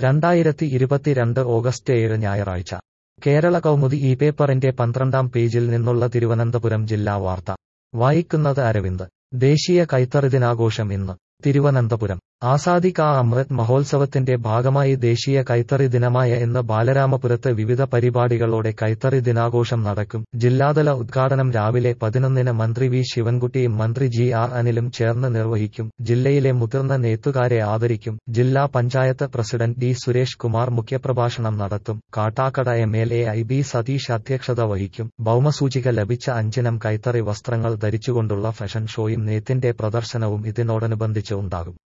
രണ്ടായിരത്തി ഇരുപത്തിരണ്ട് ഓഗസ്റ്റ് ഏഴ് ഞായറാഴ്ച കേരള കൗമുദി ഈ പേപ്പറിന്റെ പന്ത്രണ്ടാം പേജിൽ നിന്നുള്ള തിരുവനന്തപുരം ജില്ലാ വാർത്ത വായിക്കുന്നത് അരവിന്ദ് ദേശീയ കൈത്തറി ദിനാഘോഷം ഇന്ന് തിരുവനന്തപുരം ആസാദി കാ അമൃത് മഹോത്സവത്തിന്റെ ഭാഗമായി ദേശീയ കൈത്തറി ദിനമായ ഇന്ന് ബാലരാമപുരത്ത് വിവിധ പരിപാടികളോടെ കൈത്തറി ദിനാഘോഷം നടക്കും ജില്ലാതല ഉദ്ഘാടനം രാവിലെ പതിനൊന്നിന് മന്ത്രി വി ശിവൻകുട്ടിയും മന്ത്രി ജി ആർ അനിലും ചേർന്ന് നിർവഹിക്കും ജില്ലയിലെ മുതിർന്ന നെയ്ത്തുകാരെ ആദരിക്കും ജില്ലാ പഞ്ചായത്ത് പ്രസിഡന്റ് ഡി സുരേഷ് കുമാർ മുഖ്യപ്രഭാഷണം നടത്തും Kattakada M L A I B Satheesh അധ്യക്ഷത വഹിക്കും ഭൗമസൂചിക ലഭിച്ച അഞ്ചിനം കൈത്തറി വസ്ത്രങ്ങൾ ധരിച്ചുകൊണ്ടുള്ള ഫാഷൻ ഷോയും നെയ്ത്തിന്റെ പ്രദർശനവും ഇതിനോടനുബന്ധിച്ച് ഉണ്ടാകും